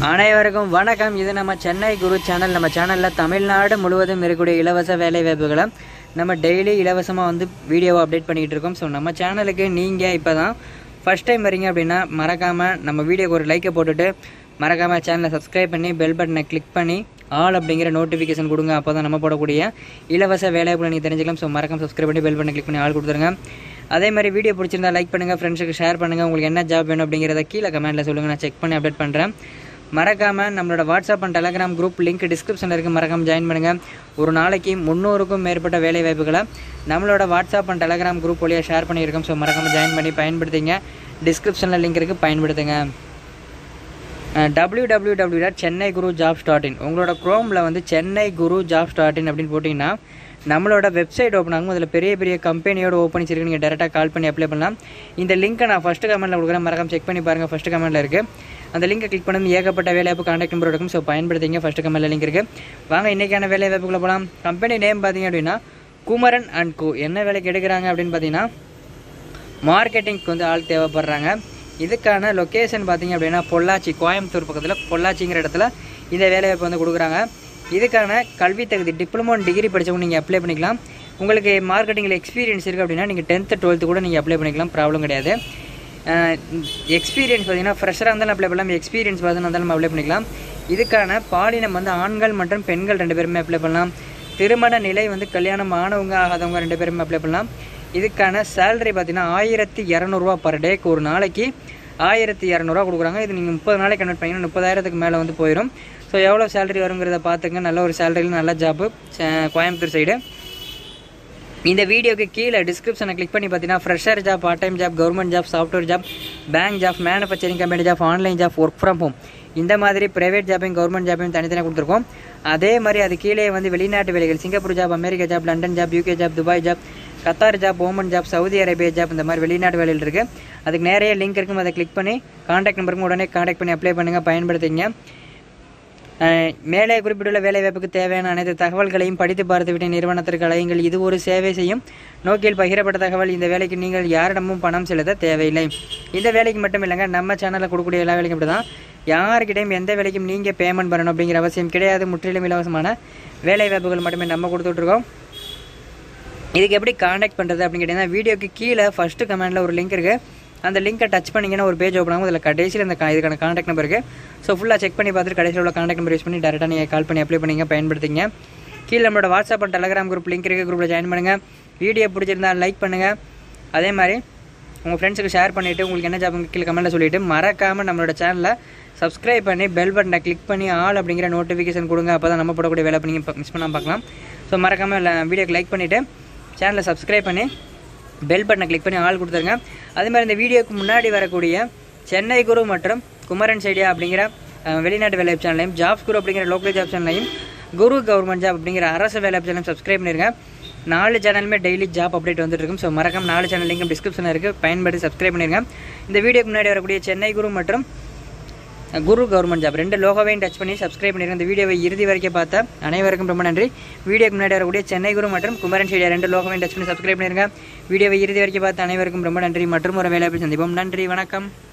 அனைவருக்கும் வணக்கம் இது நம்ம சென்னை குரு சேனல் நம்ம சேனலில் தமிழ்நாடு முழுவதும் இருக்கக்கூடிய இலவச வேலை வாய்ப்புகளை நம்ம டெய்லி இலவசமாக வந்து வீடியோவை அப்டேட் பண்ணிகிட்டு இருக்கோம் ஸோ நம்ம சேனலுக்கு நீங்கள் இப்போ தான் ஃபஸ்ட் டைம் வரீங்க அப்படின்னா மறக்காமல் நம்ம வீடியோக்கு ஒரு லைக்கை போட்டுட்டு மறக்காமல் சேனலை சப்ஸ்கிரைப் பண்ணி பெல் பட்டனை கிளிக் பண்ணி ஆல் அப்படிங்கிற நோட்டிஃபிகேஷன் கொடுங்க அப்போ தான் நம்ம போடக்கூடிய இலவச வேலைவாய்ப்புகளை நீங்கள் தெரிஞ்சுக்கலாம் ஸோ மறக்காம சப்ஸ்கிரைப் பண்ணி பெல் பட்டனை கிளிக் பண்ணி ஆள் கொடுத்துருங்க அதே மாதிரி வீடியோ பிடிச்சிருந்தா லைக் பண்ணுங்கள் ஃப்ரெண்ட்ஸுக்கு ஷேர் பண்ணுங்கள் உங்களுக்கு என்ன ஜாப் வேணும் அப்படிங்கிறத கீழே கமெண்ட்டில் சொல்லுங்கள் நான் செக் பண்ணி அப்டேட் பண்ணுறேன் மறக்காமல் நம்மளோட WhatsApp and Telegram group link டிஸ்கிரிப்ஷனில் இருக்குது மறக்காமல் ஜாயின் பண்ணுங்கள் ஒரு நாளைக்கு முந்நூறுக்கும் மேற்பட்ட வேலை வாய்ப்புகளை நம்மளோட வாட்ஸ்அப் அண்ட் டெலகிராம் குரூப் வழியாக ஷேர் பண்ணியிருக்கோம் ஸோ மறக்காமல் ஜாயின் பண்ணி பயன்படுத்திங்க டிஸ்கிரிப்ஷனில் லிங்க் இருக்குது பயன்படுத்துங்க W W W dot Chennai Guru job dot in உங்களோட க்ரோமில் வந்து Chennai Guru job dot in அப்படின்னு போட்டிங்கன்னா நம்மளோட வெப்சைட் ஓப்பன் ஆகும் அதில் பெரிய பெரிய கம்பெனியோட ஓப்பனிங்ஸ் இருக்குது நீங்கள் டேரெக்டாக கால் பண்ணி அப்ளை பண்ணலாம் இந்த லிங்க்கை நான் ஃபஸ்ட்டு கமெண்ட்டில் கொடுக்குறேன் மறக்காம செக் பண்ணி பாருங்கள் ஃபஸ்ட்டு கமெண்ட்டில் இருக்குது அந்த லிங்கை கிளிக் பண்ணி ஏகப்பட்ட வேலைவாய்ப்பு கான்டாக்ட் நம்பர் இருக்கும் ஸோ பயன்படுத்திங்க ஃபஸ்ட்டு கமெண்ட்டில் லிங்க் இருக்குது வாங்க இன்றைக்கான வேலைவாய்ப்புக்குள்ள போகலாம் கம்பெனி நேம் பார்த்தீங்க அப்படின்னா குமரன் அண்ட் கு என்ன வேலைக்கு எடுக்கிறாங்க அப்படின்னு பார்த்தீங்கன்னா மார்க்கெட்டிங்க்கு வந்து ஆள் தேவைப்படுறாங்க இதுக்கான லொக்கேஷன் பார்த்தீங்க அப்படின்னா பொள்ளாச்சி கோயம்புத்தூர் பக்கத்தில் பொள்ளாச்சிங்கிற இடத்துல இந்த வேலைவாய்ப்பு வந்து கொடுக்குறாங்க இதுக்கான கல்வி தகுதி டிப்ளமோ டிகிரி படித்தவங்க நீங்கள் அப்ளை பண்ணிக்கலாம் உங்களுக்கு மார்க்கெட்டிங்கில் எக்ஸ்பீரியன்ஸ் இருக்குது அப்படின்னா நீங்கள் டென்த்து டுவெல்த்து கூட நீங்கள் அப்ளை பண்ணிக்கலாம் ப்ராப்ளம் கிடையாது எக்ஸ்பீரியன்ஸ் பார்த்தீங்கன்னா ஃப்ரெஷராக இருந்தாலும் அப்ளை பண்ணலாம் எக்ஸ்பீரியன்ஸ் பார்த்தா இருந்தாலும் நம்ம அப்ளை பண்ணிக்கலாம் இதுக்கான பாலினம் வந்து ஆண்கள் மற்றும் பெண்கள் ரெண்டு பேருமே அப்ளை பண்ணலாம் திருமண நிலை வந்து கல்யாணம் ஆனவங்க ஆகாதவங்க ரெண்டு பேருமே அப்ளை பண்ணலாம் இதுக்கான சேலரி பார்த்தீங்கன்னா ஆயிரத்தி இரநூறுவா பர் டேக்கு ஒரு நாளைக்கு ஆயிரத்தி இரநூறுவா கொடுக்குறாங்க இது நீங்கள் முப்பது நாளைக்கு கன்வெர்ட் பண்ணிங்கன்னா முப்பதாயிரத்துக்கு மேலே வந்து போயிடும் ஸோ எவ்வளோ சேலரி வருங்கிறத பார்த்துங்க நல்ல ஒரு சேலரியில் நல்ல ஜாப்பு கோயம்புத்தூர் சைடு இந்த வீடியோக்கு கீழே டிஸ்கிரிப்ஷனை கிளிக் பண்ணி பார்த்தீங்கன்னா fresher job part time job government job software job bank job manufacturing company job online job work from home இந்த மாதிரி பிரைவேட் ஜாப்பையும் கவர்மெண்ட் ஜாப்பையும் தனித்தனியாக கொடுத்துருக்கோம் அதே மாதிரி அது கீழே வந்து வெளிநாட்டு வேலைகள் Singapore job America job London job UK job Dubai job Qatar job Oman job Saudi Arabia job இந்த மாதிரி வெளிநாட்டு வேலைகள் இருக்குது அதுக்கு நிறைய லிங்க் இருக்கும் அதை கிளிக் பண்ணி காண்டாக்ட் நம்பருக்கும் உடனே காண்டாக்ட் பண்ணி அப்ளை பண்ணுங்கள் பயன்படுத்திங்க மேலே குறிப்பிட்டுள்ள வேலைவாய்ப்புக்கு தேவையான அனைத்து தகவல்களையும் படித்து பார்த்துவிட்ட நிறுவனத்திற்கு அழையுங்கள் இது ஒரு சேவை செய்யும் நோக்கில் பகிரப்பட்ட தகவல் இந்த வேலைக்கு நீங்கள் யாரிடமும் பணம் செலுத்த தேவையில்லை இந்த வேலைக்கு மட்டும் இல்லைங்க நம்ம சேனலில் கொடுக்கக்கூடிய எல்லா வேலைக்கும் அப்படி தான் யாருக்கிட்டையும் எந்த வேலைக்கும் நீங்கள் பேமெண்ட் பண்ணணும் அப்படிங்கிற அவசியம் கிடையாது முற்றிலும் இலவசமான வேலை வாய்ப்புகள் மட்டுமே நம்ம கொடுத்துட்ருக்கோம் இதுக்கு எப்படி காண்டாக்ட் பண்ணுறது அப்படின்னு கேட்டிங்கன்னா வீடியோக்கு கீழே ஃபஸ்ட்டு கமெண்டில் ஒரு லிங்க் இருக்குது அந்த லிங்கை டச் பண்ணிங்கன்னா ஒரு பேஜ் ஓப்பன் ஆகும் அதில் கடைசியில் அந்த கா- இதுக்கான காண்டாக்ட் நம்பர் இருக்குது ஸோ ஃபுல்லாக செக் பண்ணி பார்த்துட்டு கடைசியில் உள்ள காண்டாக்ட் நம்பர் யூஸ் பண்ணி டேரெக்டாக நீங்கள் கால் பண்ணி அப்ளை பண்ணிங்க பயன்படுத்திங்க கீழே நம்மளோட WhatsApp and Telegram group link இருக்குது குரூப்பில் ஜாயின் பண்ணுங்கள் வீடியோ பிடிச்சிருந்தா லைக் பண்ணுங்கள் அதே மாதிரி உங்கள் ஃப்ரெண்ட்ஸுக்கு ஷேர் பண்ணிவிட்டு உங்களுக்கு என்ன ஜாப் கீழே கமெண்ட்டில் சொல்லிவிட்டு மறக்காமல் நம்மளோட சேனலை சப்ஸ்கிரைப் பண்ணி பெல் பட்டனை கிளிக் பண்ணி ஆல் அப்படிங்கிற நோட்டிஃபிகேஷன் கொடுங்க அப்போ தான் நம்ம போடக்கூடிய வேலை நீங்கள் மிஸ் பண்ணாமல் பார்க்கலாம் ஸோ மறக்காமல் வீடியோக்கு லைக் பண்ணிவிட்டு சேனலை சப்ஸ்கிரைப் பண்ணி பெல் பட்டனை கிளிக் பண்ணி ஆள் கொடுத்துருங்க அதே மாதிரி இந்த வீடியோக்கு முன்னாடி வரக்கூடிய சென்னை குரு மற்றும் குமரன் சைடியா அப்படிங்கிற அஹ், வெளிநாட்டு வேலை சேனலையும் ஜாப்ஸ் குரு அப்படிங்கிற லோக்கல் ஜாப் சேனலையும் குரு கவர்மெண்ட் ஜாப் அப்படிங்கிற அரசு வேலை சேனலையும் சப்ஸ்கிரைப் பண்ணிருங்க நாலு சேனலுமே டெய்லி ஜாப் அப்டேட் வந்துட்டு இருக்கும் ஸோ மறக்காம நாலு சேனல் லிங்க் டிஸ்கிரிப்ஷனில் இருக்குது பயன்படுத்தி சப்ஸ்கிரைப் பண்ணிருங்க இந்த வீடியோக்கு முன்னாடி வரக்கூடிய சென்னை குரு மற்றும் குரு கவர்மெண்ட் ஜாப் ரெண்டு லோகோவையும் டச் பண்ணி சப்ஸ்கிரைப் பண்ணிருங்க இந்த வீடியோவை இறுதி வரைக்கும் பார்த்த அனைவருக்கும் ரொம்ப நன்றி வீடியோக்கு முன்னாடி வரக்கூடிய சென்னை குரு மற்றும் குமரன் சைடியா ரெண்டு லோகோவையும் டச் பண்ணி சப்ஸ்கிரைப் பண்ணிருங்க வீடியோவை இறுதி வரைக்கும் பார்த்த அனைவருக்கும் ரொம்ப நன்றி மற்றும் ஒரு வேலை சந்திப்போம் நன்றி வணக்கம்